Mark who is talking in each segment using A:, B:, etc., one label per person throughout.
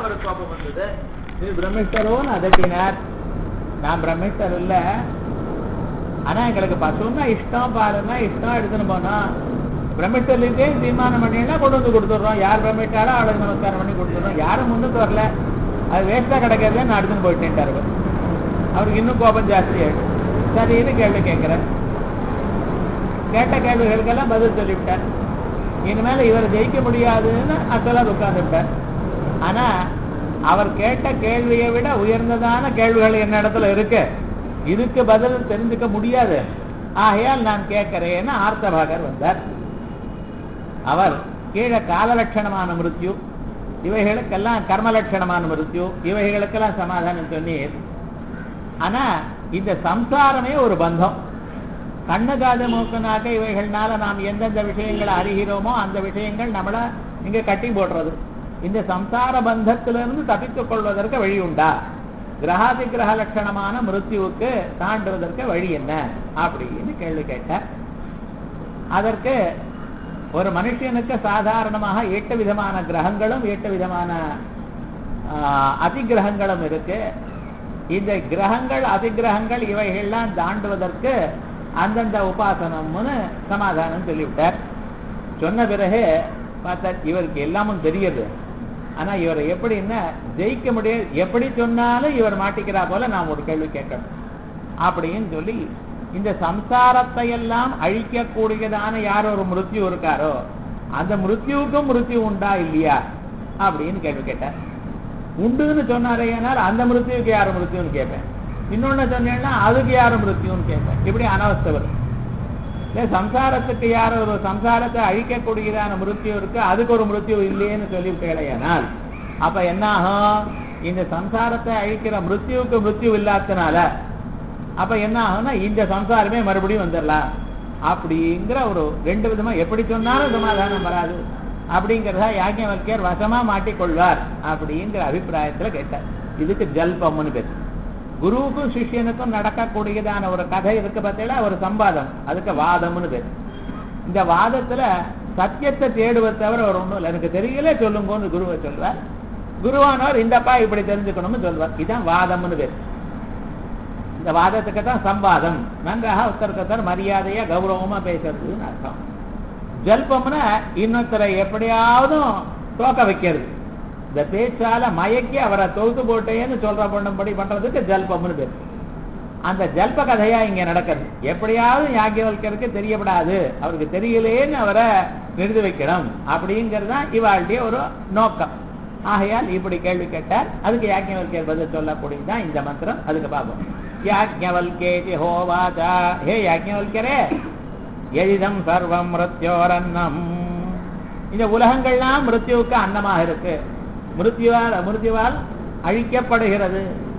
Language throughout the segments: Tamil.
A: அவருக்கு கோபம் வந்தது இது பிரம்மிஷ்டரோன்னு அதட்டினார் நான் பிரம்மிஷ்டர் இல்ல ஆனா எங்களுக்கு பசுன்னா இஷ்டம் பாருன்னா இஷ்டம் எடுத்துன்னு போனோம் பிரம்மிஷ்டர்லேருந்தே தீர்மானம் பண்ணினா கொண்டு வந்து கொடுத்துட்றோம் யார் பிரம்மிட்டாலும் அவளுக்கு நமஸ்காரம் பண்ணி கொடுத்துட்றோம் யாரும் முன்னுக்கு வரல அது வேஸ்டா கிடைக்கிறதே நான் எடுத்துன்னு போயிட்டேன்ட்டார் அவர் அவருக்கு இன்னும் கோபம் ஜாஸ்தி ஆயிடும் சரின்னு கேள்வி கேட்கிறேன் கேட்ட கேள்விகளுக்கெல்லாம் பதில் சொல்லிவிட்டார் இனிமேல் இவர் ஜெயிக்க முடியாதுன்னு அசலாக உட்கார்ந்துவிட்டார் ஆனா அவர் கேட்ட கேள்வியை விட உயர்ந்ததான கேள்விகள் என்ன இடத்துல இருக்கு இதுக்கு பதில் தெரிஞ்சுக்க முடியாது ஆகையால் நான் கேட்கிறேன்னு ஆர்த்தபாகர் வந்தார் அவர் கீழே காலலட்சணமான மிருத்யு இவைகளுக்கெல்லாம் கர்மலட்சணமான மிருத்யு இவைகளுக்கெல்லாம் சமாதானம் சொன்னீர் ஆனா இந்த சம்சாரமே ஒரு பந்தம் கண்ணு காது மூக்குனாக்க இவைகள்னால நாம் எந்தெந்த விஷயங்களை அறிகிறோமோ அந்த விஷயங்கள் நம்மள இங்க கட்டி போடுறது இந்த சம்சார பந்தத்திலிருந்து தப்பித்துக் கொள்வதற்கு வழி உண்டா கிரகாதி கிரக லட்சணமான மிருத்யுவுக்கு தாண்டுவதற்கு வழி என்ன அப்படின்னு கேள்வி கேட்டார் அதற்கு ஒரு மனுஷனுக்கு சாதாரணமாக எட்டு விதமான கிரகங்களும் எட்டு விதமான அதிகிரகங்களும் இருக்கு இந்த கிரகங்கள் அதிகிரகங்கள் இவைகள்லாம் தாண்டுவதற்கு அந்தந்த உபாசனம்னு சமாதானம் சொல்லிவிட்டார் சொன்ன பிறகு பார்த்தா இவருக்கு எல்லாமும் தெரியுது ஆனா இவரை எப்படின்னா ஜெயிக்க முடியாது எப்படி சொன்னாலும் இவர் மாட்டிக்கிறா போல நாம் ஒரு கேள்வி கேட்கணும் அப்படின்னு சொல்லி இந்த சம்சாரத்தை எல்லாம் அழிக்கக்கூடியதான யார் ஒரு மிருத்யு இருக்காரோ அந்த மிருத்யுவுக்கும் மிருத்யு உண்டா இல்லையா அப்படின்னு கேள்வி கேட்டார் உண்டுன்னு சொன்னாரே ஏனால் அந்த மிருத்யுவுக்கு யார் மிருத்யுன்னு கேட்பேன் இன்னொன்னு சொன்னேன்னா அதுக்கு யாரும் மிருத்யுன்னு கேட்பேன் இப்படி அனவஸ்தை வரும் இல்லை சம்சாரத்துக்கு யார் ஒரு சம்சாரத்தை அழிக்கக்கூடியதான மிருத்யு இருக்கு அதுக்கு ஒரு மிருத்யு இல்லையேன்னு சொல்லிவிட்டேனால் அப்ப என்ன ஆகும் இந்த சம்சாரத்தை அழிக்கிற மிருத்யுவுக்கு மிருத்யு இல்லாதனால அப்ப என்ன ஆகும்னா இந்த சம்சாரமே மறுபடியும் வந்துடலாம் அப்படிங்கிற ஒரு ரெண்டு விதமா எப்படி சொன்னாலும் சமாதானம் வராது அப்படிங்கிறதா யாக்கியவல்யர் வசமா மாட்டிக்கொள்வார் அப்படிங்கிற அபிப்பிராயத்துல கேட்டார் இதுக்கு ஜல்பம்னு பேர் குருவுக்கும் சிஷியனுக்கும் நடக்கக்கூடியதான ஒரு கதை இருக்கு பார்த்தீங்களா ஒரு சம்பாதம் அதுக்கு வாதம்னு பேர் இந்த வாதத்துல சத்தியத்தை தேடுவதை தவிர ஒரு ஒண்ணும் இல்லை எனக்கு தெரியல சொல்லுங்கன்னு குருவை சொல்வார் குருவானவர் இந்தப்பா இப்படி தெரிஞ்சுக்கணும்னு சொல்வார் இதுதான் வாதம்னு பேர் இந்த வாதத்துக்கு தான் சம்பாதம் நன்றாக ஒருத்தருக்கு மரியாதையா கௌரவமா பேசுறதுன்னு அர்த்தம் ஜல்பம்னா இன்னொருத்தரை எப்படியாவதும் தோக்க வைக்கிறது இந்த பேச்சால மயக்கி அவரை தொகுத்து போட்டேன்னு சொல்ற பண்ணும்படி பண்றதுக்கு ஜல்பம்னு பேர் அந்த ஜல்ப கதையா இங்க நடக்கிறது எப்படியாவது யாக்கியவல்கருக்கு தெரியப்படாது அவருக்கு தெரியலேன்னு அவரை நிறுத்தி வைக்கணும் அப்படிங்கிறது தான் இவாளுடைய ஒரு நோக்கம் ஆகையால் இப்படி கேள்வி கேட்டார் அதுக்கு யாக்கியவல்கர் பதில் சொல்லக்கூடியதுதான் இந்த மந்திரம் அதுக்கு பார்ப்போம் யாஜ்ஞவல்கேதி ஹோவாச்சா ஹே யாஜ்ஞவல்கரே எதிதம் சர்வம் மிருத்யோரன்னம் இந்த உலகங்கள்லாம் மிருத்யுவுக்கு அன்னமாக இருக்கு மிருத்யுவால் மிருத்யுவால் அழிக்கப்படுகிறது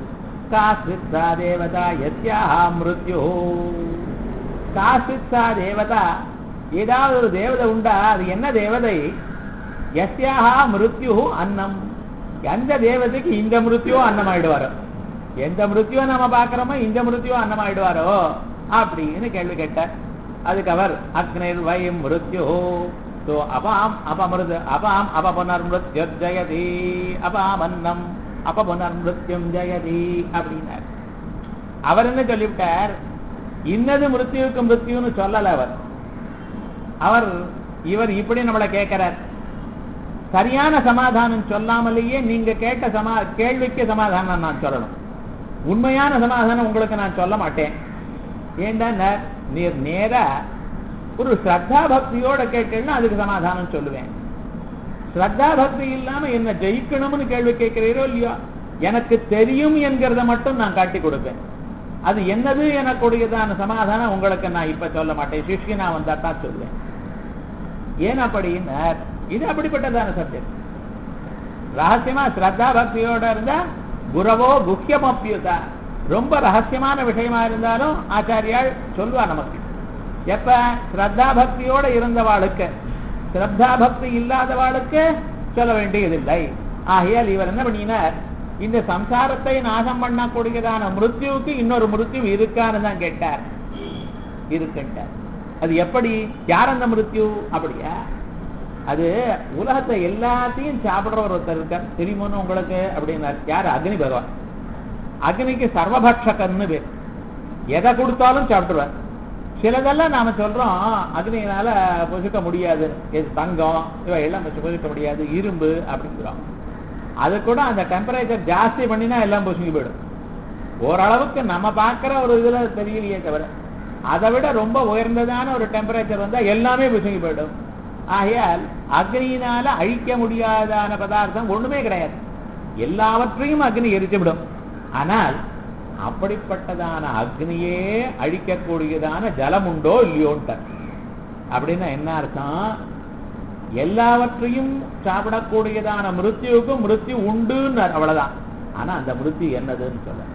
A: காசித்தா தேவதா எத்யாஹா மிருத்யு காசித்தா தேவதா ஏதாவது ஒரு தேவதை உண்டா அது என்ன தேவதை எஸ்யாஹா மிருத்யு அன்னம் எந்த தேவதைக்கு இந்த மிருத்யோ அன்னம் ஆயிடுவாரோ எந்த மிருத்யோ நம்ம பார்க்கிறோமோ இந்த மிருத்யோ அன்னம் ஆயிடுவாரோ அப்படின்னு கேள்வி கேட்டார் அதுக்கு அவர் அக்னிர் வயம் மிருத்யு ஸோ அபாம் அபமிருது அபாம் அபபுனர் மிருத்யு ஜயதி அபாம் அன்னம் அபபுனர் மிருத்யும் ஜயதி அப்படின்னார் அவர் என்ன சொல்லிவிட்டார் இன்னது மிருத்யுவுக்கு மிருத்யுன்னு சொல்லல அவர் அவர் இவர் இப்படி நம்மளை கேட்கிறார் சரியான சமாதானம் சொல்லாமலேயே நீங்க கேட்ட சமா கேள்விக்கு சமாதானம் நான் சொல்லணும் உண்மையான சமாதானம் உங்களுக்கு நான் சொல்ல மாட்டேன் ஏண்டா நீர் நேரா ஒரு ஸ்ரத்தா பக்தியோட கேட்டேன்னா அதுக்கு சமாதானம் சொல்லுவேன் ஸ்ரத்தா பக்தி இல்லாம என்ன ஜெயிக்கணும்னு கேள்வி கேட்கிறீரோ இல்லையோ எனக்கு தெரியும் என்கிறத மட்டும் நான் காட்டி கொடுப்பேன் அது என்னது எனக்குடையதான சமாதானம் உங்களுக்கு நான் இப்ப சொல்ல மாட்டேன் சிஷ்யனா வந்தா தான் சொல்லுவேன் ஏன் அப்படின்னா இது அப்படிப்பட்டதான சப்ஜெக்ட் ரகசியமா ஸ்ரத்தா பக்தியோட இருந்தா குரவோ குக்கியமப்பியுதா ரொம்ப ரகசியமான விஷயமா இருந்தாலும் ஆச்சாரியால் சொல்லுவா நமக்கு எப்ப ஸ்ரத்தா பக்தியோட இருந்தவாளுக்கு ஸ்ரத்தா பக்தி இல்லாதவாளுக்கு சொல்ல வேண்டியதில்லை ஆகையால் இவர் என்ன பண்ணினார் இந்த சம்சாரத்தை நாசம் பண்ணக்கூடியதான மிருத்யுவுக்கு இன்னொரு மிருத்யு இருக்கான்னு தான் கேட்டார் இருக்குன்ட்டார் அது எப்படி யார் அந்த மிருத்யு அப்படியா அது உலகத்தை எல்லாத்தையும் சாப்பிடுற ஒருத்தர் இருக்கார் தெரியுமோன்னு உங்களுக்கு அப்படின்னார் யார் அக்னி பகவான் அக்னிக்கு சர்வபக்ஷகன்னு பேர் எதை கொடுத்தாலும் சாப்பிட்டுருவார் சிலதெல்லாம் நாம சொல்றோம் அக்னியினால புசுக்க முடியாது இது தங்கம் இவை எல்லாம் புசுக்க முடியாது இரும்பு அப்படிங்கிறோம் அது கூட அந்த டெம்பரேச்சர் ஜாஸ்தி பண்ணினா எல்லாம் புசுங்கி போயிடும் ஓரளவுக்கு நம்ம பார்க்குற ஒரு இதுல தெரியலையே தவிர அதை விட ரொம்ப உயர்ந்ததான ஒரு டெம்பரேச்சர் வந்தா எல்லாமே புசுங்கி போயிடும் ஆகையால் அக்னியினால அழிக்க முடியாதான பதார்த்தம் ஒண்ணுமே கிடையாது எல்லாவற்றையும் அக்னி எரித்து விடும் ஆனால் அப்படிப்பட்டதான அக்னியே அழிக்கக்கூடியதான ஜலம் உண்டோ இல்லையோன்ட்ட அப்படின்னா என்ன அர்த்தம் எல்லாவற்றையும் சாப்பிடக்கூடியதான மிருத்யுவுக்கும் மிருத்யு உண்டுன்னு அவ்வளவுதான் ஆனா அந்த மிருத்யு என்னதுன்னு சொல்ல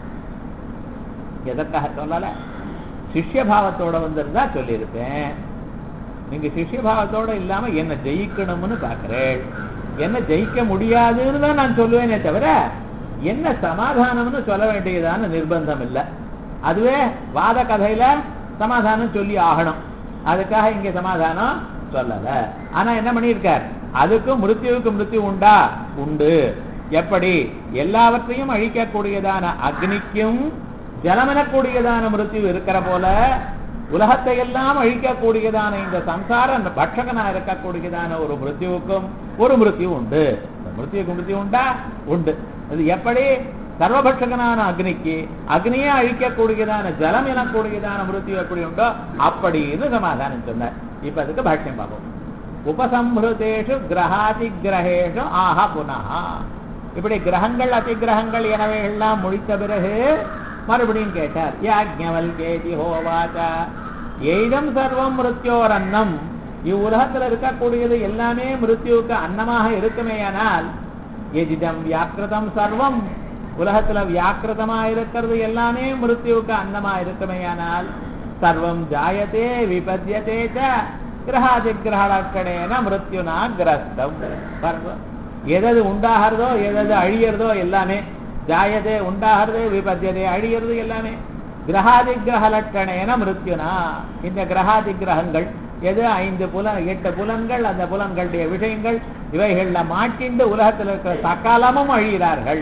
A: எதற்காக சொல்லல சிஷ்யபாவத்தோட வந்திருந்தா சொல்லியிருப்பேன் நீங்க சிஷ்யபாவத்தோட இல்லாம என்ன ஜெயிக்கணும்னு பாக்குறேன் என்ன ஜெயிக்க முடியாதுன்னு தான் நான் சொல்லுவேனே தவிர என்ன சமாதானம்னு சொல்ல வேண்டியதான நிர்பந்தம் இல்லை அதுவே வாத கதையில சமாதானம் சொல்லி ஆகணும் அதுக்காக இங்க சமாதானம் சொல்லல ஆனா என்ன பண்ணியிருக்கார் அதுக்கும் மிருத்யுவுக்கு மிருத்யு உண்டா உண்டு எப்படி எல்லாவற்றையும் அழிக்கக்கூடியதான அக்னிக்கும் ஜலமெனக்கூடியதான மிருத்யு இருக்கிற போல உலகத்தை எல்லாம் அழிக்கக்கூடியதான இந்த சம்சார அந்த பட்சகனா இருக்கக்கூடியதான ஒரு மிருத்யுவுக்கும் ஒரு மிருத்யு உண்டு இந்த மிருத்யுக்கு மிருத்யு உண்டா உண்டு அது எப்படி சர்வபட்சகனான அக்னிக்கு அக்னியே அழிக்கக்கூடியதான ஜலம் எனக்கூடியதான மிருத்யு எப்படி உண்டோ அப்படின்னு சமாதானம் சொன்னார் இப்ப அதுக்கு பாஷ்யம் பார்ப்போம் உபசம்ஹிருதேஷு கிரகாதி கிரகேஷு ஆஹா புனஹா இப்படி கிரகங்கள் அதிகிரகங்கள் எனவே எல்லாம் முடித்த பிறகு மறுபடியும் கேட்டார் யாஜ்ஞவல் கேதி ஹோவாச்சா எய்தம் சர்வம் மிருத்யோர் அன்னம் இவ்வுலகத்துல இருக்கக்கூடியது எல்லாமே மிருத்யுவுக்கு அன்னமாக இருக்குமேயானால் எதிதம் வியாக்கிருதம் சர்வம் உலகத்துல வியாக்கிருதமா இருக்கிறது எல்லாமே மிருத்யுவுக்கு அன்னமா இருக்குமேயானால் சர்வம் ஜாயத்தே விபத்தியதே ச கிரகாதி கிரகணக்கடேன மிருத்யுனா கிரஸ்தம் பாருங்க எதது உண்டாகிறதோ எதது அழியறதோ எல்லாமே ஜாயதே உண்டாகிறது விபத்தியதே அழியறது எல்லாமே கிரகாதி கிரக லட்சணேன மிருத்யுனா இந்த கிரகாதி கிரகங்கள் எது ஐந்து புல எட்டு புலன்கள் அந்த புலன்களுடைய விஷயங்கள் இவைகள்ல மாட்டிண்டு உலகத்தில் இருக்கிற சகாலமும் அழிகிறார்கள்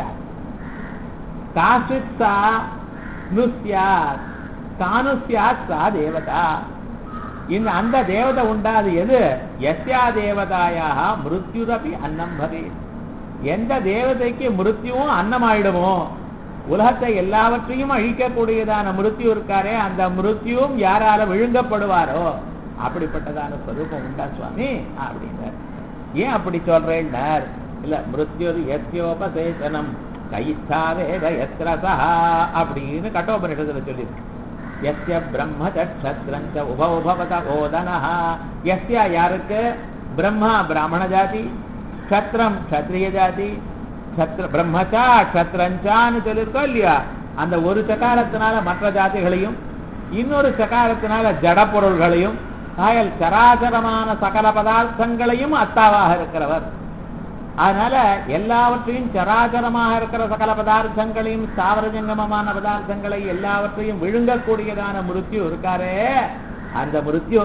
A: காசித் சா நுஸ்யாத் தானுஸ்யாத் சா தேவதா இந்த அந்த தேவதை உண்டாது எது எஸ்யா தேவதாயாக மிருத்யுரபி அன்னம் பவே எந்த தேவதைக்கு மிருத்யுவும் அன்னமாயிடுமோ உலகத்தை எல்லாவற்றையும் அழிக்கக்கூடியதான மிருத்யு இருக்காரே அந்த மிருத்யுவும் யாரால விழுங்கப்படுவாரோ அப்படிப்பட்டதான ஸ்வரூபம் உண்டா சுவாமி அப்படின்னார் ஏன் அப்படி சொல்றேன்னார் இல்ல மிருத்யு எஸ்யோபசேசனம் கைத்தாவேத எஸ்ரசா அப்படின்னு கட்டோபனிஷத்துல சொல்லியிருக்கு எஸ்ய பிரம்ம சத்ரஞ்ச உப உபவத ஓதனா எஸ்யா யாருக்கு பிரம்மா பிராமண ஜாதி க்ஷத்ரம் க்ஷத்ரிய ஜாதி க்ஷத்ர பிரம்மச்சா க்ஷத்ரஞ்சான்னு சொல்லியிருக்கோம் இல்லையா அந்த ஒரு சகாரத்தினால மற்ற ஜாதிகளையும் இன்னொரு சகாரத்தினால ஜட பொருள்களையும் ஆயல் சராசரமான சகல பதார்த்தங்களையும் அத்தாவாக இருக்கிறவர் அதனால எல்லாவற்றையும் சராசரமாக இருக்கிற சகல பதார்த்தங்களையும் ஸ்தாவரஜங்கமமான பதார்த்தங்களை எல்லாவற்றையும் விழுங்கக்கூடியதான மிருத்யு இருக்காரே அந்த மிருத்யு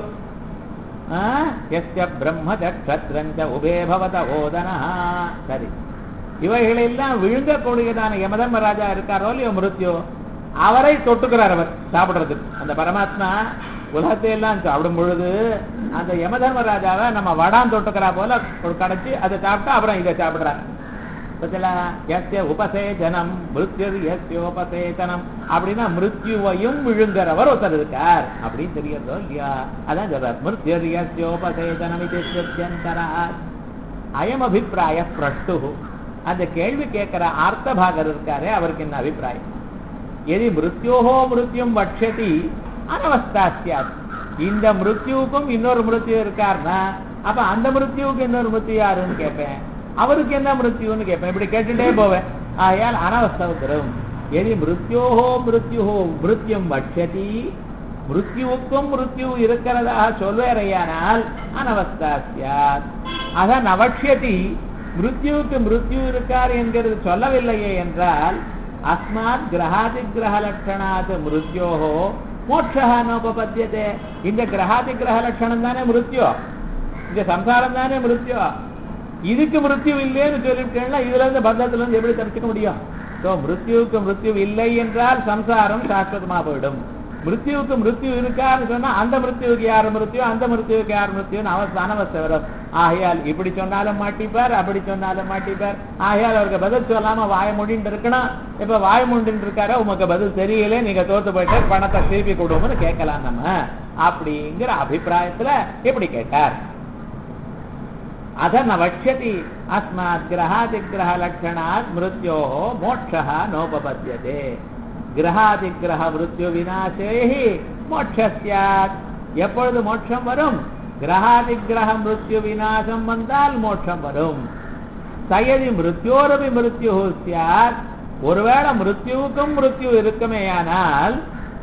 A: எஸ்ய பிரம்ம சத்ரஞ்ச உபே பவத ஓதனா சரி இவைகளெல்லாம் விழுங்கக்கூடியதான யமதர்மராஜா இருக்காரோ இல்லையோ மிருத்யு அவரை தொட்டுக்கிறார் அவர் சாப்பிடுறதுக்கு அந்த பரமாத்மா உலகத்தை எல்லாம் சாப்பிடும் பொழுது அந்த யமதர்மராஜாவை நம்ம வடான் தொட்டுக்கிறா போல ஒரு கடைச்சி அதை சாப்பிட்டா அப்புறம் இதை சாப்பிடுறார் எஸ்ய உபசேஜனம் மிருத்யு எஸ்யோபசேதனம் அப்படின்னா மிருத்யுவையும் விழுங்குறவர் ஒருத்தர் இருக்கார் அப்படின்னு தெரியறதோ இல்லையா அதான் சொல்றார் மிருத்யு எஸ்யோபசேதனம் இது சித்தியந்தராத் அயம் அபிப்பிராய பிரஷ்டு அந்த கேள்வி கேட்கிற ஆர்த்தபாகர் இருக்காரே அவருக்கு என்ன அபிப்பிராயம் எதி மிருத்யோஹோ மிருத்யும் வட்சதி அனவஸ்தா சியாத் இந்த மிருத்யுவுக்கும் இன்னொரு மிருத்யு இருக்காருன்னா அப்ப அந்த மிருத்யுவுக்கு இன்னொரு மிருத்யு யாருன்னு கேட்பேன் அவருக்கு என்ன மிருத்யுன்னு கேட்பேன் இப்படி கேட்டுட்டே போவேன் ஆயால் அனவஸ்தவத்திரம் எதி மிருத்யோஹோ மிருத்யுஹோ மிருத்யும் வட்சதி மிருத்யுவுக்கும் மிருத்யு இருக்கிறதாக சொல்வேறையானால் அனவஸ்தா சியாத் அதான் அவட்சியதி மிருத்யுவுக்கு மிருத்யு இருக்கார் என்கிறது சொல்லவில்லையே என்றால் அஸ்மாத் கிரகாதி கிரக லட்சணாத் மிருத்யோஹோ மோட்சா நோபபத்தியதே இந்த கிரகாதி கிரக லட்சணம் தானே மிருத்யோ இந்த சம்சாரம் தானே மிருத்யு இதுக்கு மிருத்யு இல்லைன்னு சொல்லிவிட்டேன்னா இதுல இருந்து பந்தத்துல இருந்து எப்படி தப்பிச்சுக்க முடியும் ஸோ மிருத்யுவுக்கு மிருத்யு இல்லை என்றால் சம்சாரம் சாஸ்வதமா போயிடும் மிருத்யுவுக்கு மிருத்யு இருக்கான்னு சொன்னா அந்த மிருத்யுவுக்கு யார் மிருத்யு அந்த மிருத்யுவுக்கு யார் மிருத்யுன்னு அவஸ்த அனவஸ்தை வரும் ஆகையால் இப்படி சொன்னாலும் மாட்டிப்பார் அப்படி சொன்னாலும் மாட்டிப்பார் ஆகையால் அவருக்கு பதில் சொல்லாம வாய முடிண்டு இருக்கணும் இப்ப வாய முடிண்டு இருக்காரோ உமக்கு பதில் தெரியல நீங்க தோத்து போயிட்டு பணத்தை திருப்பி கொடுவோம்னு கேட்கலாம் நம்ம அப்படிங்கிற அபிப்பிராயத்துல இப்படி கேட்டார் अथ न वक्ष्यति अस्मात् ग्रहादिग्रहलक्षणात् मृत्योः मोक्षः नोपपद्यते கிரகாதிகிரக மிருத்யு விநாசே மோட்சம் சியாத் எப்பொழுது மோட்சம் வரும் கிரகாதிகிரக மிருத்யு விநாசம் வந்தால் மோட்சம் வரும் சயதி மிருத்யோரபி மிருத்யு சியாத் ஒருவேளை மிருத்யுவுக்கும் மிருத்யு இருக்குமேயானால்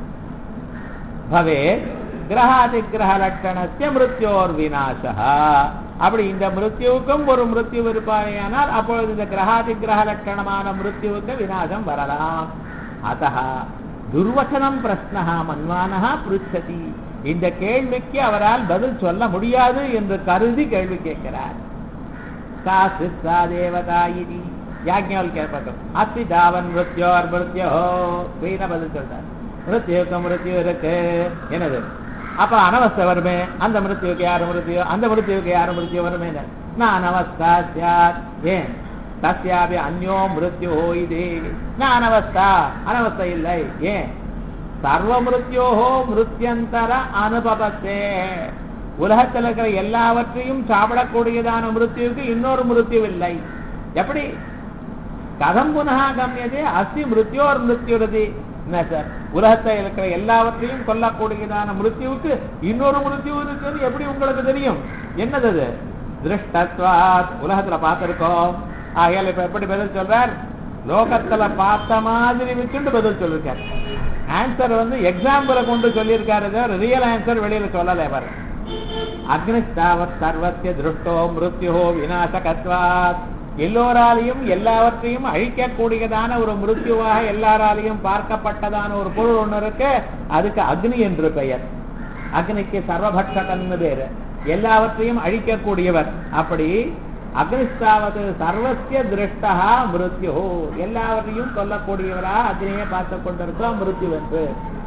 A: பவே கிரகாதிகிரக லட்சணத்திய மிருத்யோர் விநாசா அப்படி இந்த மிருத்யுவுக்கும் ஒரு மிருத்யு இருப்பானேயானால் அப்பொழுது இந்த கிரகாதிகிரக லட்சணமான மிருத்யுவுக்கு விநாசம் வரலாம் அத்த துர்வச்சனம் பிரஸ்னஹா மன்வானஹா பிருச்சதி இந்த கேள்விக்கு அவரால் பதில் சொல்ல முடியாது என்று கருதி கேள்வி கேட்கிறார் சா சித்தா தேவதா இதி யாஜ்ஞாவில் கேட்பட்டும் அஸ்தி தாவன் மிருத்யோர் மிருத்யோ வீண பதில் சொல்றார் மிருத்யுக்கு மிருத்யு இருக்கு என்னது அப்ப அனவஸ்தை வருமே அந்த மிருத்யுக்கு யாரு மிருத்யோ அந்த மிருத்யுக்கு யாரு மிருத்யோ வருமே நான் அனவஸ்தா சாத் ஏன் தஸ்யாபி அந்யோ மிருத்யோ இது நான் அனவஸ்தா அனவஸ்தை இல்லை ஏன் சர்வ மிருத்யோஹோ மிருத்யந்தர அனுபவத்தே உலகத்தில் இருக்கிற எல்லாவற்றையும் சாப்பிடக்கூடியதான மிருத்யுக்கு இன்னொரு மிருத்யு இல்லை எப்படி கதம் புனகா கம்யதே அஸ்தி மிருத்யோர் மிருத்யுரதி என்ன சார் உலகத்தில் இருக்கிற எல்லாவற்றையும் கொல்லக்கூடியதான மிருத்யுவுக்கு இன்னொரு மிருத்யு இருக்குன்னு எப்படி உங்களுக்கு தெரியும் என்னது அது திருஷ்டத்வாத் உலகத்துல பார்த்திருக்கோம் ஆகையால் இப்ப எப்படி பதில் சொல்றார் லோகத்துல பார்த்த மாதிரி வச்சுட்டு பதில் சொல்லிருக்கார் ஆன்சர் வந்து எக்ஸாம்பிளை கொண்டு சொல்லியிருக்காரு தவிர ரியல் ஆன்சர் வெளியில சொல்லலை பாரு அக்னிஸ்தாவத் சர்வத்திய திருஷ்டோ மிருத்யோ விநாசகத்வாத் எல்லோராலையும் எல்லாவற்றையும் அழிக்கக்கூடியதான ஒரு மிருத்யுவாக எல்லாராலையும் பார்க்கப்பட்டதான ஒரு பொருள் ஒண்ணு இருக்கு அதுக்கு அக்னி என்று பெயர் அக்னிக்கு சர்வபக்ஷகன்னு பேரு எல்லாவற்றையும் அழிக்கக்கூடியவர் அப்படி அக்னிஸ்தாவது சர்வசிய திருஷ்டா மிருத்யு எல்லாவற்றையும் கொல்லக்கூடியவரா அக்னியை பார்த்து கொண்டிருக்கோம் மிருத்யு என்று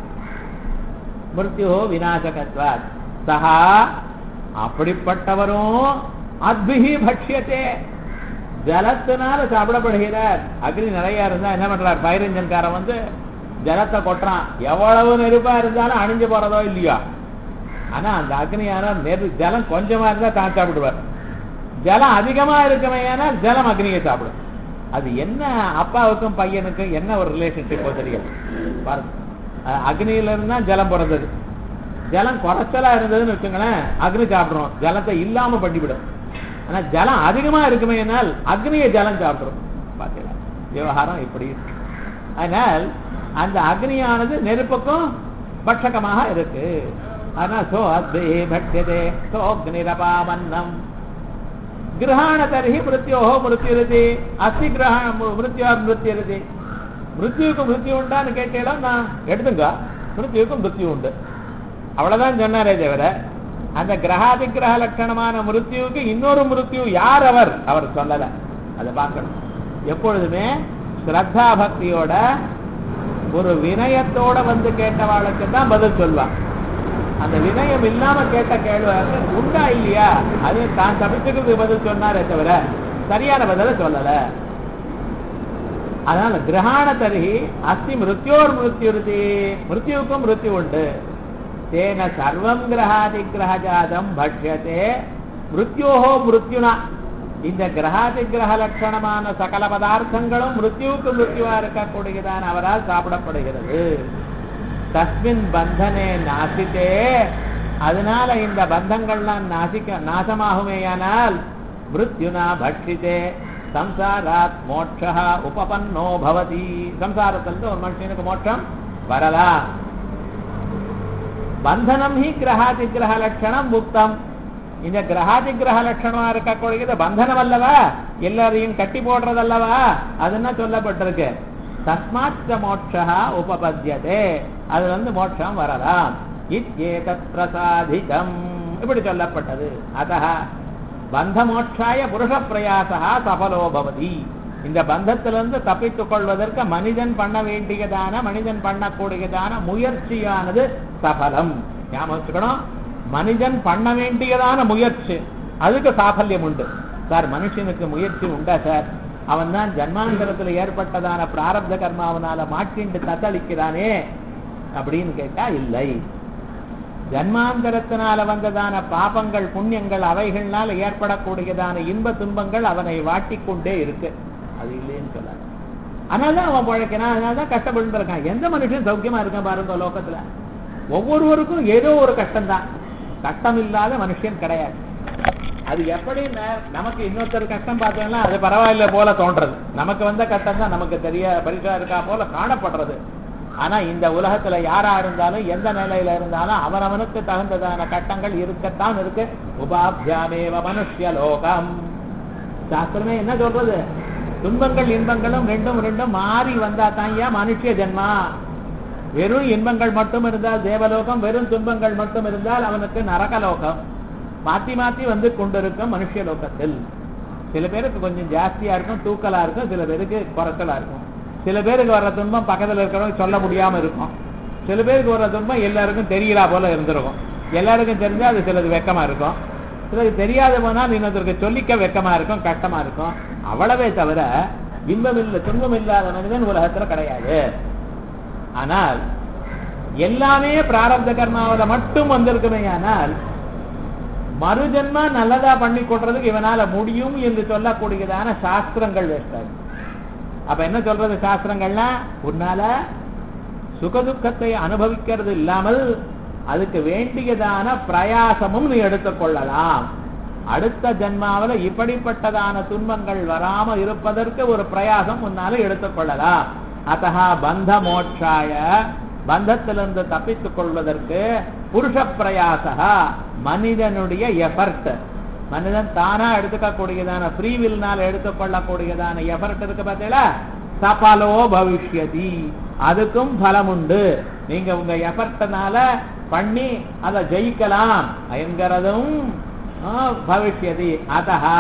A: மிருத்யு விநாசகத்வாத் சஹா அப்படிப்பட்டவரும் அத்பிகி பட்சியத்தே ஜலத்தினால சாப்பிடப்படுகிறார் அக்னி நிறைய இருந்தா என்ன பண்றார் ஃபயர் இன்ஜின்காரன் வந்து ஜலத்தை கொட்டுறான் எவ்வளவு நெருப்பா இருந்தாலும் அணிஞ்சு போறதோ இல்லையா ஆனா அந்த அக்னியான நெரு ஜலம் கொஞ்சமா இருந்தா தான் சாப்பிடுவார் ஜலம் அதிகமா இருக்குமே ஏன்னா ஜலம் அக்னியை சாப்பிடும் அது என்ன அப்பாவுக்கும் பையனுக்கும் என்ன ஒரு ரிலேஷன்ஷிப் தெரியும் பாருங்க அஹ் அக்னியில இருந்தா ஜலம் பிறந்தது ஜலம் குறைச்சலா இருந்ததுன்னு வச்சுங்களேன் அக்னி சாப்பிடுறோம் ஜலத்தை இல்லாம பண்ணிவிடும் ஆனா ஜலம் அதிகமா இருக்குமே என்னால் அக்னியை ஜலம் சாப்பிடுறோம் பாத்தீங்களா விவகாரம் இப்படி இருக்கு அதனால் அந்த அக்னியானது நெருப்புக்கும் பட்சகமாக இருக்கு ஆனா சோ அத்வே பட்யதே சோக்னிரபாமன்னம் கிரகாண தர்ஹி மிருத்யோஹோ மிருத்யுருதி அஸ்தி கிரகண மிருத்யோர் மிருத்யுருதி மிருத்யுவுக்கு மிருத்யு உண்டான்னு கேட்டேலாம் நான் எடுத்துங்க மிருத்யுவுக்கு மிருத்யு உண்டு அவ்வளவுதான் சொன்னாரே தவிர அந்த கிரகாதி கிரக லட்சணமான மிருத்யுவுக்கு இன்னொரு மிருத்யு யார் அவர் அவர் சொல்லல அதை பார்க்கணும் எப்பொழுதுமே ஸ்ரத்தா பக்தியோட ஒரு வினயத்தோட வந்து கேட்டவாளுக்கு தான் பதில் சொல்வான் அந்த வினயம் இல்லாம கேட்ட கேள்வி உண்டா இல்லையா அது தான் தப்பிச்சுக்கிறதுக்கு பதில் சொன்னாரே தவிர சரியான பதில சொல்லல அதனால கிரகாண தருகி அஸ்தி மிருத்யோர் மிருத்யுருதி மிருத்யுவுக்கும் மிருத்யு உண்டு தேன சர்வம் கிரகாதி கிரகஜாதம் பட்சியத்தே மிருத்யோஹோ மிருத்யுனா இந்த கிரகாதி கிரக லட்சணமான சகல பதார்த்தங்களும் மிருத்யுவுக்கு மிருத்யுவா இருக்கக்கூடியதான் அவரால் சாப்பிடப்படுகிறது தஸ்மின் பந்தனே நாசித்தே அதனால இந்த பந்தங்கள்லாம் நாசிக்க நாசமாகுமேயானால் மிருத்யுனா பட்சித்தே சம்சாராத் மோட்சா உபபன்னோ பவதி சம்சாரத்திலிருந்து ஒரு மனுஷனுக்கு மோட்சம் வரலாம் பந்தனம் ஹி கிரகாதி கிரக லட்சணம் முக்தம் இந்த கிரகாதி கிரக லட்சணமா இருக்கக்கூடியது பந்தனம் அல்லவா எல்லாரையும் கட்டி போடுறதல்லவா அதுன்னா சொல்லப்பட்டிருக்கு தஸ்மாத் மோட்சா உபபத்தியதே அது வந்து மோட்சம் வரலாம் இத்யேதத் பிரசாதிகம் இப்படி சொல்லப்பட்டது அத்தः பந்தமோட்சாய புருஷ பிரயாசா சபலோ பவதி இந்த பந்தத்திலிருந்து தப்பித்துக் கொள்வதற்கு மனிதன் பண்ண வேண்டியதான மனிதன் பண்ணக்கூடியதான முயற்சியானது சபலம் ஞாபகம் வச்சுக்கணும் மனிதன் பண்ண வேண்டியதான முயற்சி அதுக்கு சாஃபல்யம் உண்டு சார் மனுஷனுக்கு முயற்சி உண்டா சார் அவன் தான் ஜன்மாந்தரத்தில் ஏற்பட்டதான பிராரப்த கர்மாவனால மாட்டிண்டு தத்தளிக்கிறானே அப்படின்னு கேட்டா இல்லை ஜன்மாந்தரத்தினால வந்ததான பாபங்கள் புண்ணியங்கள் அவைகள்னால ஏற்படக்கூடியதான இன்ப துன்பங்கள் அவனை வாட்டிக்கொண்டே இருக்கு அது இல்லைன்னு சொல்லாது அதனாலதான் அவன் பழைக்கிறான் அதனாலதான் கஷ்டப்பட்டு இருக்கான் எந்த மனுஷன் சௌக்கியமா இருக்கான் பாருங்க லோகத்துல ஒவ்வொருவருக்கும் ஏதோ ஒரு கஷ்டம் தான் கஷ்டம் இல்லாத மனுஷன் கிடையாது அது எப்படி நமக்கு இன்னொருத்தர் கஷ்டம் பார்த்தோம்னா அது பரவாயில்ல போல தோன்றது நமக்கு வந்த கஷ்டம் தான் நமக்கு தெரிய பரிசா இருக்கா போல காணப்படுறது ஆனா இந்த உலகத்துல யாரா இருந்தாலும் எந்த நிலையில இருந்தாலும் அவனவனுக்கு தகுந்ததான கட்டங்கள் இருக்கத்தான் இருக்கு உபாபியாமேவ மனுஷ்ய லோகம் சாஸ்திரமே என்ன சொல்றது துன்பங்கள் இன்பங்களும் ரெண்டும் ரெண்டும் மாறி வந்தா தான் ஏன் மனுஷ ஜென்மா வெறும் இன்பங்கள் மட்டும் இருந்தால் தேவலோகம் வெறும் துன்பங்கள் மட்டும் இருந்தால் அவனுக்கு நரகலோகம் மாத்தி மாத்தி வந்து கொண்டிருக்கும் மனுஷ லோகத்தில் சில பேருக்கு கொஞ்சம் ஜாஸ்தியா இருக்கும் தூக்கலா இருக்கும் சில பேருக்கு குறைச்சலா இருக்கும் சில பேருக்கு வர்ற துன்பம் பக்கத்துல இருக்கிறவங்க சொல்ல முடியாம இருக்கும் சில பேருக்கு வர்ற துன்பம் எல்லாருக்கும் தெரியலா போல இருந்திருக்கும் எல்லாருக்கும் தெரிஞ்சா அது சிலது வெக்கமா இருக்கும் சிலது தெரியாத போனால் இன்னொருத்தருக்கு சொல்லிக்க வெக்கமா இருக்கும் கஷ்டமா இருக்கும் அவ்வளவே தவிர இன்பம் இல்லை துன்பம் இல்லாத மனிதன் உலகத்துல கிடையாது ஆனால் எல்லாமே பிராரப்த கர்மாவில மட்டும் வந்திருக்குமே ஆனால் மறுஜன்மா நல்லதா பண்ணி கொள்றதுக்கு இவனால முடியும் என்று சொல்லக்கூடியதான சாஸ்திரங்கள் வேஸ்டாது அப்ப என்ன சொல்றது சாஸ்திரங்கள்னா உன்னால சுகதுக்கத்தை அனுபவிக்கிறது இல்லாமல் அதுக்கு வேண்டியதான பிரயாசமும் நீ எடுத்துக்கொள்ளலாம் அடுத்த ஜன்மாவில இப்படிப்பட்டதான துன்பங்கள் வராம இருப்பதற்கு ஒரு பிரயாசம் முன்னால எடுத்துக்கொள்ளலாம் அத்தகா பந்த மோட்சாய பந்தத்திலிருந்து தப்பித்துக் கொள்வதற்கு புருஷ பிரயாசா மனிதனுடைய எஃபர்ட் மனிதன் தானா எடுத்துக்கக்கூடியதான ஃப்ரீவில்னால எடுத்துக்கொள்ளக்கூடியதான எஃபர்ட் இருக்கு பார்த்தீங்களா சபலோ பவிஷ்யதி அதுக்கும் பலம் உண்டு நீங்க உங்க எஃபர்ட்னால பண்ணி அதை ஜெயிக்கலாம் என்கிறதும் பவிஷ்யதி அதஹா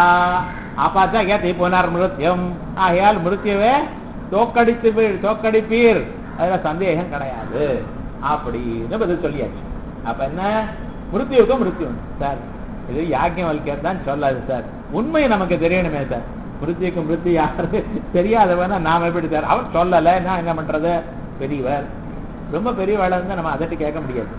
A: அபதயதி புனர்மிருத்தியம் ஆகையால் மிருத்யுவே தோக்கடித்து தோக்கடிப்பீர் அதுல சந்தேகம் கிடையாது அப்படின்னு பதில் சொல்லியாச்சு அப்ப என்ன மிருத்யுவுக்கும் மிருத்யு சார் இது யாக்கியம் வலிக்கிறது தான் சொல்லாது சார் உண்மை நமக்கு தெரியணுமே சார் மிருத்திக்கு மிருத்தி யாரு தெரியாதவனா நாம எப்படி சார் அவர் சொல்லல நான் என்ன பண்றது பெரியவர் ரொம்ப பெரியவாள இருந்தா நம்ம அதட்டு கேட்க முடியாது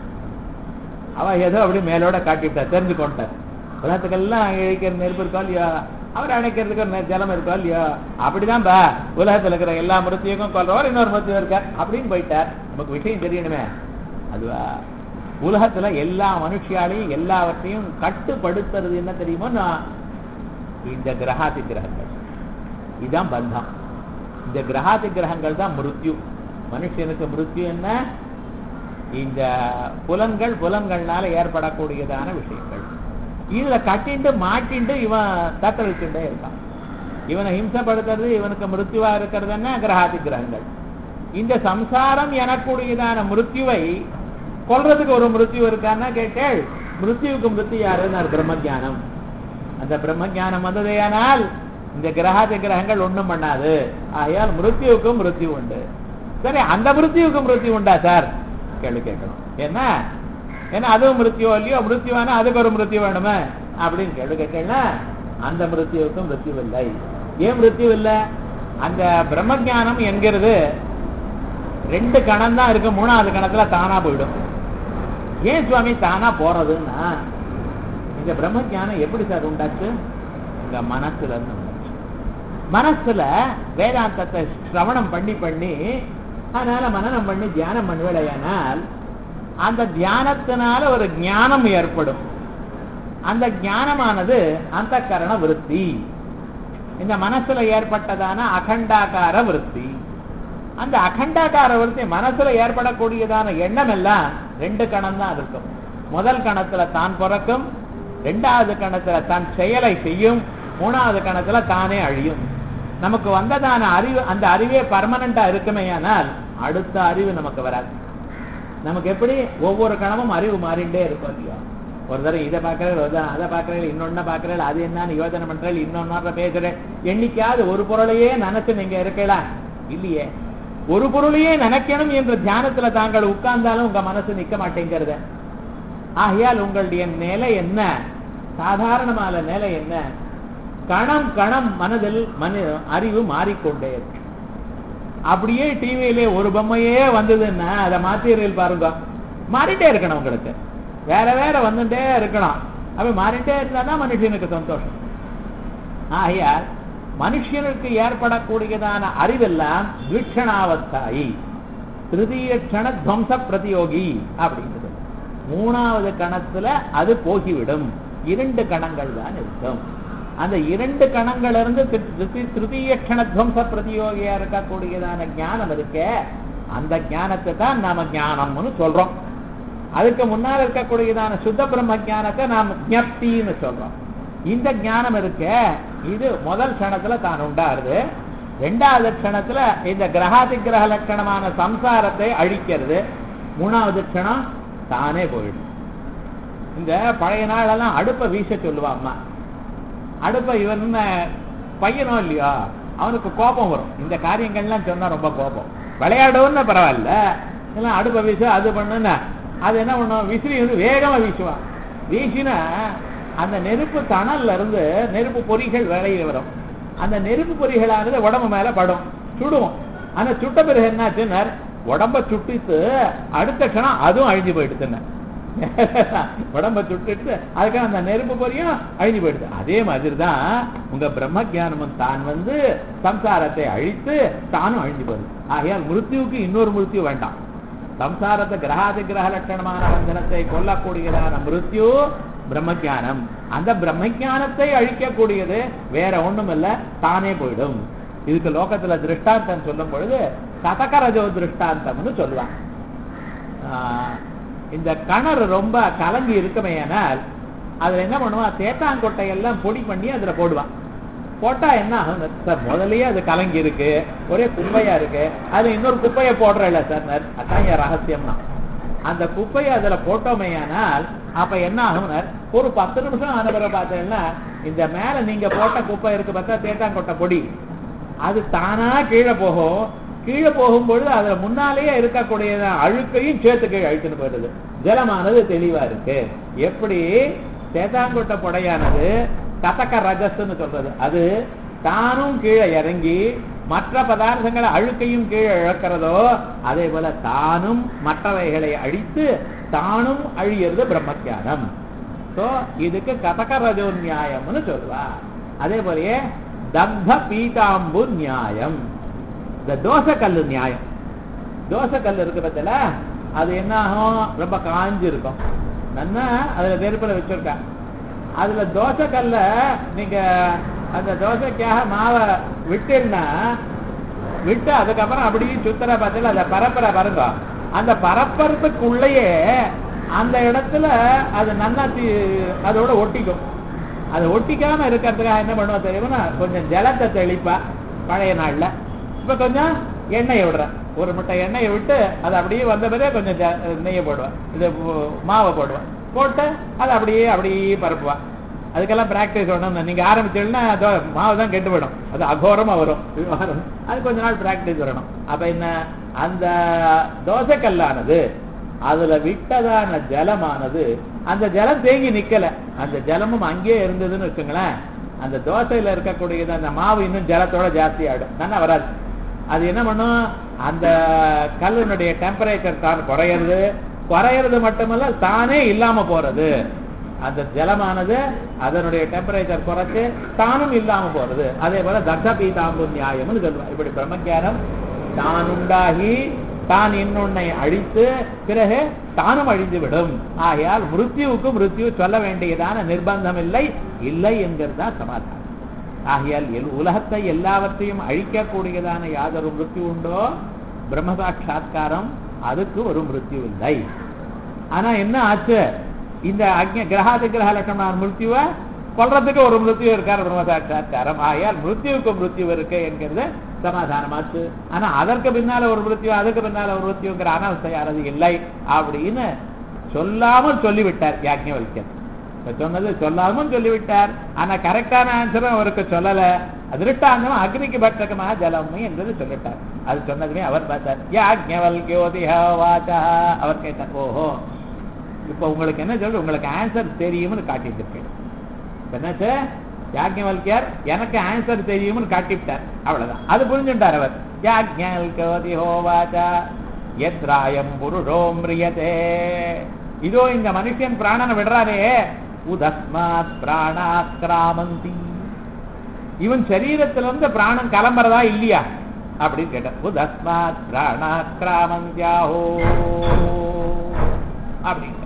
A: அவ ஏதோ அப்படி மேலோட காட்டிவிட்டா தெரிஞ்சு கொண்டார் உலகத்துக்கெல்லாம் இழைக்கிற நெருப்பு இருக்கா இல்லையா அவர் அணைக்கிறதுக்கு ஜலம் இருக்கா இல்லையா அப்படிதான் பா உலகத்துல இருக்கிற எல்லா மிருத்தியுக்கும் கொல்றவர் இன்னொரு மிருத்தியும் இருக்கார் அப்படின்னு போயிட்டார் நமக்கு விஷயம் தெரியணுமே அதுவா உலகத்துல எல்லா மனுஷியாலையும் எல்லாவற்றையும் கட்டுப்படுத்துறது என்ன தெரியுமோ இந்த கிரகாதி கிரகங்கள் இதுதான் பந்தம் இந்த கிரகாதி கிரகங்கள் தான் மிருத்யு மனுஷனுக்கு மிருத்யு என்ன இந்த புலன்கள் புலன்கள்னால ஏற்படக்கூடியதான விஷயங்கள் இதுல கட்டிண்டு மாட்டிண்டு இவன் தத்தளிச்சுட்டே இருக்கான் இவனை ஹிம்சப்படுத்துறது இவனுக்கு மிருத்யுவா இருக்கிறது என்ன கிரகாதி கிரகங்கள் இந்த சம்சாரம் எனக்கூடியதான மிருத்யுவை கொல்றதுக்கு ஒரு மிருத்யு இருக்கான்னா கேட்டேள் மிருத்யுவுக்கு மிருத்யு யாருன்னு பிரம்ம ஜானம் அந்த பிரம்ம ஜானம் வந்ததேயானால் இந்த கிரகாதி கிரகங்கள் ஒண்ணும் பண்ணாது ஆகையால் மிருத்யுவுக்கும் மிருத்யு உண்டு சரி அந்த மிருத்யுவுக்கு மிருத்யு உண்டா சார் கேள்வி கேட்கணும் என்ன ஏன்னா அதுவும் மிருத்யோ இல்லையோ மிருத்யுவானா அதுக்கு ஒரு மிருத்யு வேணுமே அப்படின்னு கேள்வி கேட்டேன்னா அந்த மிருத்யுவுக்கும் மிருத்யு இல்லை ஏன் மிருத்யு இல்லை அந்த பிரம்ம ஜானம் என்கிறது ரெண்டு கணம் தான் இருக்கு மூணாவது கணத்துல தானா போயிடும் ஏன் சுவாமி தானா போறதுன்னா இந்த பிரம்ம ஜானம் எப்படி சார் உண்டாச்சு உங்க மனசுல இருந்து உண்டாச்சு மனசுல வேதாந்தத்தை சிரவணம் பண்ணி பண்ணி அதனால மனநம் பண்ணி தியானம் பண்ணுவேடையானால் அந்த தியானத்தினால ஒரு ஞானம் ஏற்படும் அந்த ஞானமானது அந்த கரண விருத்தி இந்த மனசுல ஏற்பட்டதான அகண்டாகார விருத்தி அந்த அகண்டாகார விருத்தி மனசுல ஏற்படக்கூடியதான எண்ணம் எல்லாம் ரெண்டு கணம் தான் இருக்கும் முதல் கணத்துல தான் பிறக்கும் ரெண்டாவது கணத்துல தன் செயலை செய்யும் மூணாவது கணத்துல தானே அழியும் நமக்கு வந்ததான அறிவு அந்த அறிவே பர்மனண்டா இருக்குமே ஆனால் அடுத்த அறிவு நமக்கு வராது நமக்கு எப்படி ஒவ்வொரு கணமும் அறிவு மாறிண்டே இருக்கும் இல்லையா ஒரு தடவை இதை பார்க்கறேன் ஒரு தடவை அதை பார்க்கறேன் இன்னொன்னு பார்க்கறேன் அது என்னன்னு யோசனை பண்றேன் இன்னொன்னு பேசுறேன் என்னைக்காவது ஒரு பொருளையே நினைச்சு நீங்க இருக்கலாம் இல்லையே ஒரு பொருளையே நினைக்கணும் என்ற தியானத்துல தாங்கள் உட்கார்ந்தாலும் உங்க மனசு நிக்க மாட்டேங்கிறத ஆகையால் உங்களுடைய நிலை என்ன சாதாரணமான நிலை என்ன கணம் கணம் மனதில் மனு அறிவு மாறிக்கொண்டே இருக்கு அப்படியே டிவியிலே ஒரு பொம்மையே வந்ததுன்னா அதை மாத்திரல் பாருங்க மாறிட்டே இருக்கணும் உங்களுக்கு வேற வேற வந்துட்டே இருக்கணும் அப்ப மாறிட்டே இருந்தாதான் மனுஷனுக்கு சந்தோஷம் ஆகையால் மனுஷனுக்கு ஏற்படக்கூடியதான அறிவெல்லாம் வீட்சணாவஸ்தாயி திருதீய கண துவம்ச பிரதியோகி அப்படின்றது மூணாவது கணத்துல அது போகிவிடும் இரண்டு கணங்கள் தான் இருக்கும் அந்த இரண்டு கணங்கள் இருந்து திருத்தீய கண துவம்ச பிரதியோகியா இருக்கக்கூடியதான ஞானம் இருக்கே அந்த ஞானத்தை தான் நாம ஞானம்னு சொல்றோம் அதுக்கு முன்னால் இருக்கக்கூடியதான சுத்த பிரம்ம ஞானத்தை நாம் ஜப்தின்னு சொல்றோம் இந்த ஞானம் இருக்க இது முதல் க்ஷணத்துல தான் உண்டாருது ரெண்டாவது க்ஷணத்துல இந்த கிரகாதி கிரக லட்சணமான சம்சாரத்தை அழிக்கிறது மூணாவது க்ஷணம் தானே போயிடும் இந்த பழைய நாளெல்லாம் அடுப்பை வீச சொல்லுவா அம்மா அடுப்பை இவன் பையனோ இல்லையோ அவனுக்கு கோபம் வரும் இந்த காரியங்கள்லாம் சொன்னா ரொம்ப கோபம் விளையாடுன்னு பரவாயில்ல எல்லாம் அடுப்பை வீச அது பண்ணுன்னா அது என்ன பண்ணும் விசிறி வந்து வேகமா வீசுவான் வீசினா அந்த நெருப்பு தணல்ல இருந்து நெருப்பு பொறிகள் விளைய வரும் அந்த நெருப்பு பொறிகளானது உடம்பு மேல படும் சுடுவோம் ஆனா சுட்ட பிறகு என்னாச்சுன்னா உடம்ப சுட்டித்து அடுத்த க்ஷணம் அதுவும் அழிஞ்சு போயிடுச்சுன்னு உடம்ப சுட்டுட்டு அதுக்காக அந்த நெருப்பு பொறியும் அழிஞ்சு போயிடுது அதே மாதிரி தான் உங்க பிரம்ம ஜானமும் தான் வந்து சம்சாரத்தை அழித்து தானும் அழிஞ்சு போகுது ஆகையால் மிருத்யுவுக்கு இன்னொரு மிருத்யு வேண்டாம் சம்சாரத்தை கிரகாதி கிரக லட்சணமான வந்தனத்தை கொல்லக்கூடியதான மிருத்யு பிரம்மஜானம் அந்த பிரம்மஜானத்தை அழிக்கக்கூடியது வேற ஒண்ணும் இல்ல தானே போயிடும் இதுக்கு லோகத்துல திருஷ்டாந்தம் சொல்லும் பொழுது கதகரஜோ திருஷ்டாந்தம்னு சொல்லுவான் இந்த கணர் ரொம்ப கலங்கி இருக்குமேயானால் அதுல என்ன பண்ணுவான் தேத்தாங்கொட்டை எல்லாம் பொடி பண்ணி அதுல போடுவான் போட்டா என்ன ஆகும் சார் முதல்லயே அது கலங்கி இருக்கு ஒரே குப்பையா இருக்கு அது இன்னொரு குப்பையை போடுறல சார் அதான் என் ரகசியம்னா அந்த குப்பையை அதுல போட்டோமேயானால் அப்ப என்ன ஆகும்னர் ஒரு பத்து நிமிஷம் ஆன பிறகு பார்த்தீங்கன்னா இந்த மேல நீங்க போட்ட குப்பை இருக்கு பார்த்தா தேட்டாங்கொட்டை பொடி அது தானா கீழே போகும் கீழே போகும்பொழுது அதுல முன்னாலேயே இருக்கக்கூடிய அழுக்கையும் சேர்த்து கீழே அழுத்துன்னு போயிடுது ஜலமானது தெளிவா இருக்கு எப்படி தேத்தாங்கொட்டை புடையானது கதக்க ரஜஸ்ன்னு சொல்றது அது தானும் கீழே இறங்கி மற்ற பதார்த்தங்களை அழுக்கையும் கீழே இழக்கிறதோ அதே போல தானும் மற்றவைகளை அழித்து தானும் அழியறது பிரம்மத்தியானம் சோ இதுக்கு கதக ரஜோ நியாயம்னு சொல்லுவா அதே போலயே தக்த பீதாம்பு நியாயம் இந்த தோசைக்கல்லு நியாயம் தோசைக்கல் இருக்கு பத்தில அது என்ன ஆகும் ரொம்ப காஞ்சு இருக்கும் நல்லா அதுல நெருப்புல வச்சிருக்கா அதுல தோசைக்கல்ல நீங்க அந்த தோசைக்காக மாவை விட்டுன்னா விட்டு அதுக்கப்புறம் அப்படியே சுத்தர பார்த்தீங்க அந்த பரப்பரை பாருங்க அந்த பரப்பரத்துக்குள்ளேயே அந்த இடத்துல அது நல்லா அதோட ஒட்டிக்கும் அது ஒட்டிக்காம இருக்கிறதுக்காக என்ன பண்ணுவா தெரியுமா கொஞ்சம் ஜலத்தை தெளிப்பா பழைய நாள்ல இப்ப கொஞ்சம் எண்ணெயை விடுறேன் ஒரு முட்டை எண்ணெயை விட்டு அது அப்படியே வந்த பிறகு கொஞ்சம் நெய்யை போடுவேன் இது மாவை போடுவேன் போட்டு அது அப்படியே அப்படியே பரப்புவா அதுக்கெல்லாம் பிராக்டிஸ் வேணும் நீங்க ஆரம்பிச்சீங்கன்னா மாவு தான் கெட்டு போயிடும் அது அகோரமா வரும் அது கொஞ்ச நாள் பிராக்டிஸ் வரணும் அப்ப என்ன அந்த தோசைக்கல்லானது அதுல விட்டதான ஜலமானது அந்த ஜலம் தேங்கி நிக்கல அந்த ஜலமும் அங்கேயே இருந்ததுன்னு வச்சுங்களேன் அந்த தோசையில இருக்கக்கூடியது அந்த மாவு இன்னும் ஜலத்தோட ஜாஸ்தி ஆயிடும் தானே வராது அது என்ன பண்ணும் அந்த கல்லினுடைய டெம்பரேச்சர் தான் குறையிறது குறையிறது மட்டுமல்ல தானே இல்லாம போறது அந்த ஜலமானது அதனுடைய டெம்பரேச்சர் குறைச்சு தானும் இல்லாம போறது அதே போல தர்க்க பீதாம்பு நியாயம்னு சொல்லுவாங்க இப்படி பிரம்மஜானம் தான் உண்டாகி தான் இன்னொன்னை அழித்து பிறகு தானும் அழிந்து விடும் ஆகையால் மிருத்யுவுக்கு மிருத்யு சொல்ல வேண்டியதான நிர்பந்தம் இல்லை இல்லை என்கிறது தான் சமாதானம் ஆகையால் உலகத்தை எல்லாவற்றையும் அழிக்கக்கூடியதான யாதொரு மிருத்யு உண்டோ பிரம்ம சாட்சா்காரம் அதுக்கு ஒரு மிருத்யு இல்லை ஆனா என்ன ஆச்சு இந்த அக்ஞ கிரகாதி கிரக லட்சணமான மிருத்யுவ கொல்றதுக்கு ஒரு மிருத்யு இருக்கார் பிரம்ம சாட்சா்காரம் ஆகையால் மிருத்யுவுக்கு மிருத்யு இருக்கு என்கிறது சமாதானமாச்சு ஆனா அதற்கு பின்னால ஒரு மிருத்யு அதுக்கு பின்னால ஒரு மிருத்யுங்கிற அனவஸ்தை யாரது இல்லை அப்படின்னு சொல்லாமல் சொல்லிவிட்டார் யாக்ஞவல்யர் இப்ப சொன்னது சொல்லாமல் சொல்லிவிட்டார் ஆனா கரெக்டான ஆன்சரும் அவருக்கு சொல்லல அதிருஷ்டாந்தம் அக்னிக்கு பட்டகமா ஜலம் என்பது சொல்லிட்டார் அது சொன்னதுமே அவர் பார்த்தார் யாக்ஞவல்யோதிஹ வாச்சா அவர் கேட்டார் ஓஹோ இப்ப உங்களுக்கு என்ன சொல்லு உங்களுக்கு ஆன்சர் தெரியும்னு காட்டிட்டு இருக்கேன் இப்ப என்னாச்சு யாக்ஞவல்கியார் எனக்கு ஆன்சர் தெரியும்னு காட்டிவிட்டார் அவ்வளவுதான் அது புரிஞ்சுட்டார் அவர் யாக்ஞவல்கோதிஹோ வாச்சா எத்ராயம் புருஷோ மிரியதே இதோ இந்த மனுஷன் பிராணனை விடுறாரே உதஸ்மாத் பிராணாக்கிராமந்தி இவன் சரீரத்துல இருந்து பிராணம் கிளம்புறதா இல்லையா அப்படின்னு கேட்டார் உதஸ்மாத் பிராணாக்கிராமந்தியாஹோ அப்படின்னு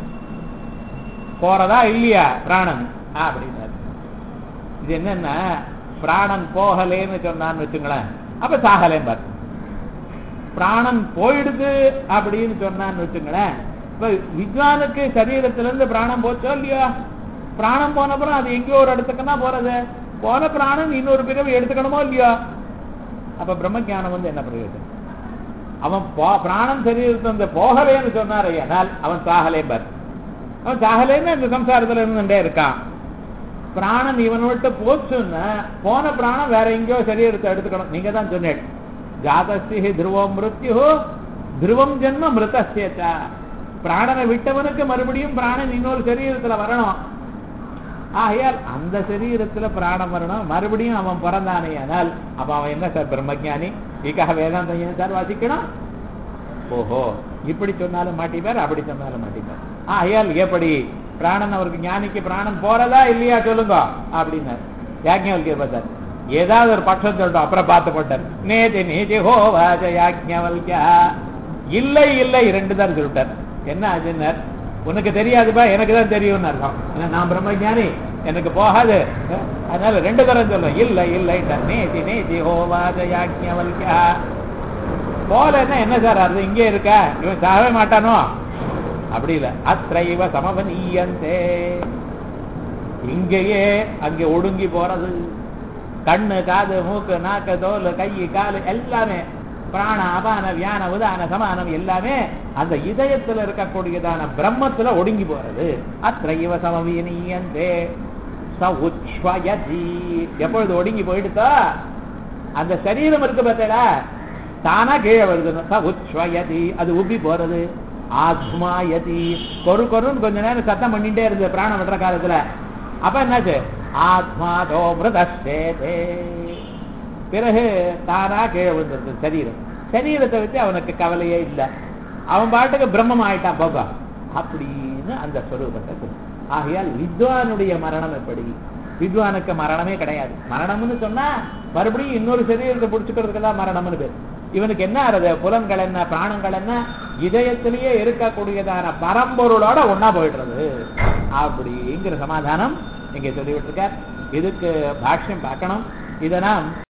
A: போறதா இல்லையா பிராணன் அப்படின்னாரு இது என்னன்னா பிராணன் போகலேன்னு சொன்னான்னு வச்சுங்களேன் அப்ப சாகலேன்னு பாரு பிராணன் போயிடுது அப்படின்னு சொன்னான்னு வச்சுங்களேன் இப்ப வித்வானுக்கு சரீரத்திலிருந்து பிராணம் போச்சோ இல்லையா பிராணம் போன அப்புறம் அது எங்கேயோ ஒரு இடத்துக்குன்னா போறது போன பிராணன் இன்னொரு பிறவி எடுத்துக்கணுமோ இல்லையா அப்ப பிரம்மஞானம் வந்து என்ன பிரயோஜனம் அவன் போ- பிராணன் சரீரத்திலிருந்து போகலேன்னு சொன்னார் ஆனால் அவன் சாகலே பார் அவன் சாகலேன்னு இந்த சம்சாரத்துல இருந்துட்டே இருக்கான் பிராணன் இவன் விட்டு போச்சுன்னா போன பிராணம் வேற எங்கேயோ சரீரத்தை எடுத்துக்கணும் நீங்க தான் சொன்னேன் ஜாதஸ்தி துருவம் மிருத்யு துருவம் ஜென்ம மிருதஸ்யச்ச பிராணனை விட்டவனுக்கு மறுபடியும் பிராணன் இன்னொரு சரீரத்துல வரணும் ஆகையால் அந்த சரீரத்துல பிராணம் வரணும் மறுபடியும் அவன் பிறந்தானே ஆனால் அப்ப அவன் என்ன சார் பிரம்மஜானி இதுக்காக வேதாந்தம் ஏன் சார் வாசிக்கணும் ஓஹோ இப்படி சொன்னாலும் மாட்டிப்பார் அப்படி சொன்னாலும் மாட்டிப்பார் ஆகையால் எப்படி பிராணன் அவருக்கு ஞானிக்கு பிராணன் போறதா இல்லையா சொல்லுங்க அப்படின்னார் யாஜ்ஞவல்கியர் பார்த்தார் ஏதாவது ஒரு பட்சம் சொல்லட்டும் அப்புறம் பார்த்து போட்டார் நேதி நேதி ஹோ வாஜ யாஜ்ஞவல்கியா இல்லை இல்லை ரெண்டு தான் சொல்லிட்டார் என்ன ஆச்சுன்னார் உனக்கு தெரியாதுப்பா எனக்கு தான் தெரியும்னு அர்த்தம் ஏன்னா நான் பிரம்மஞானி எனக்கு போகாது அதனால ரெண்டு தரம் சொல்றேன் இல்லை இல்லை நேதி நேதி ஹோ வாஜ யாஜ்ஞவல்கியா போலன்னா என்ன சார் அது இங்கே இருக்க இவன் சாகவே மாட்டானோ அப்படி இல்ல அத்தைவ சமவனீயந்தே இங்கேயே அங்கே ஒடுங்கி போறது கண்ணு காது மூக்கு நாக்கு தோல் கை காலு எல்லாமே பிராண அபான வியான உதான சமானம் எல்லாமே அந்த இதயத்துல இருக்கக்கூடியதான பிரம்மத்துல ஒடுங்கி போறது அத்தைவ சமவீனியந்தே ச உச்வயதி எப்பொழுது ஒடுங்கி போயிடுதோ அந்த சரீரம் இருக்கு பார்த்தடா தானா கீழே வருது ச உச்வயதி அது உப்பி போறது ஆத்மாயதி கொரு கொருன்னு கொஞ்ச நேரம் சத்தம் பண்ணிட்டே இருந்தது பிராணம் விடுற காலத்துல அப்ப என்னாச்சு ஆத்மாதோ மிருதே பிறகு தானா கீழே விழுந்துருது சரீரம் சரீரத்தை வச்சு அவனுக்கு கவலையே இல்லை அவன் பாட்டுக்கு பிரம்மம் ஆயிட்டான் போக அப்படின்னு அந்த ஸ்வரூபத்தை சொல்லு. ஆகையால் வித்வானுடைய மரணம் எப்படி வித்வானுக்கு மரணமே கிடையாது மரணம்னு சொன்னா மறுபடியும் இன்னொரு சரீரத்தை பிடிச்சுக்கிறதுக்கு தான் மரணம்னு பேர் இவனுக்கு என்ன ஆறுது புலன்கள் என்ன பிராணங்கள் என்ன இதயத்திலேயே இருக்கக்கூடியதான பரம்பொருளோட ஒன்னா போயிடுறது அப்படிங்கிற சமாதானம் இங்க சொல்லிவிட்டு இருக்கார் இதுக்கு பாஷ்யம் பார்க்கணும் இதை நாம்